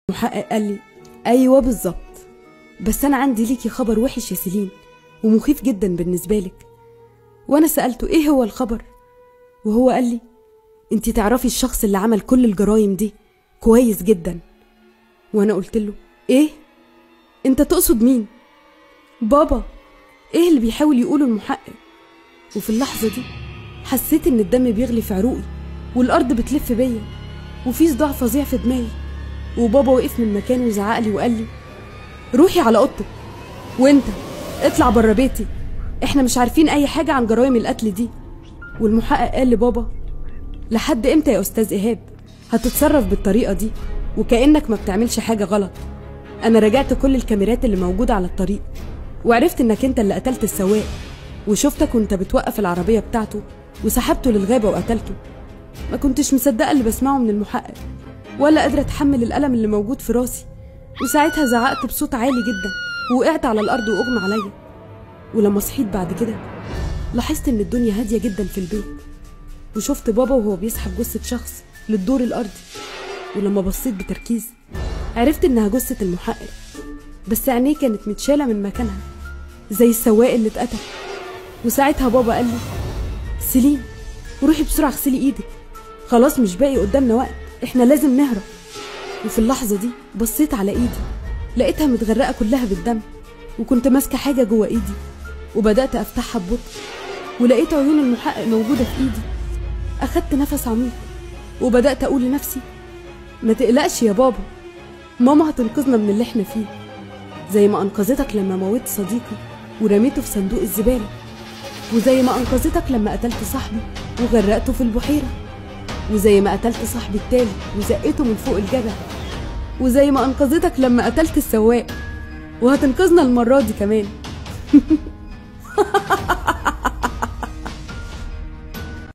المحقق قال لي ايوه بالظبط بس انا عندي ليكي خبر وحش يا سيلين ومخيف جدا بالنسبه لك وانا سالته ايه هو الخبر وهو قال لي انت تعرفي الشخص اللي عمل كل الجرايم دي كويس جدا وانا قلت له ايه انت تقصد مين بابا ايه اللي بيحاول يقوله المحقق وفي اللحظه دي حسيت ان الدم بيغلي في عروقي والارض بتلف بيا وفي صداع فظيع في دماغي وبابا وقف من مكانه وزعق لي وقال لي روحي على اوضتك وانت اطلع بره بيتي احنا مش عارفين اي حاجه عن جرائم القتل دي والمحقق قال لبابا لحد امتى يا استاذ ايهاب هتتصرف بالطريقه دي وكانك ما بتعملش حاجه غلط انا راجعت كل الكاميرات اللي موجوده على الطريق وعرفت انك انت اللي قتلت السواق وشفتك وانت بتوقف العربيه بتاعته وسحبته للغابه وقتلته ما كنتش مصدقه اللي بسمعه من المحقق ولا قادره اتحمل الالم اللي موجود في راسي وساعتها زعقت بصوت عالي جدا ووقعت على الارض واغمى عليا ولما صحيت بعد كده لاحظت ان الدنيا هاديه جدا في البيت وشفت بابا وهو بيسحب جثه شخص للدور الارضي ولما بصيت بتركيز عرفت انها جثه المحقق بس عينيه كانت متشاله من مكانها زي السواق اللي اتقتل وساعتها بابا قال لي سيلين روحي بسرعه اغسلي ايدك خلاص مش باقي قدامنا وقت احنا لازم نهرب وفي اللحظه دي بصيت على ايدي لقيتها متغرقه كلها بالدم وكنت ماسكه حاجه جوه ايدي وبدات افتحها ببطء ولقيت عيون المحقق موجوده في ايدي اخدت نفس عميق وبدات اقول لنفسي ما تقلقش يا بابا ماما هتنقذنا من اللي احنا فيه زي ما انقذتك لما موتت صديقي ورميته في صندوق الزباله وزي ما انقذتك لما قتلت صاحبي وغرقته في البحيره وزي ما قتلت صاحبي التالي وزقته من فوق الجبل وزي ما انقذتك لما قتلت السواق وهتنقذنا المره دي كمان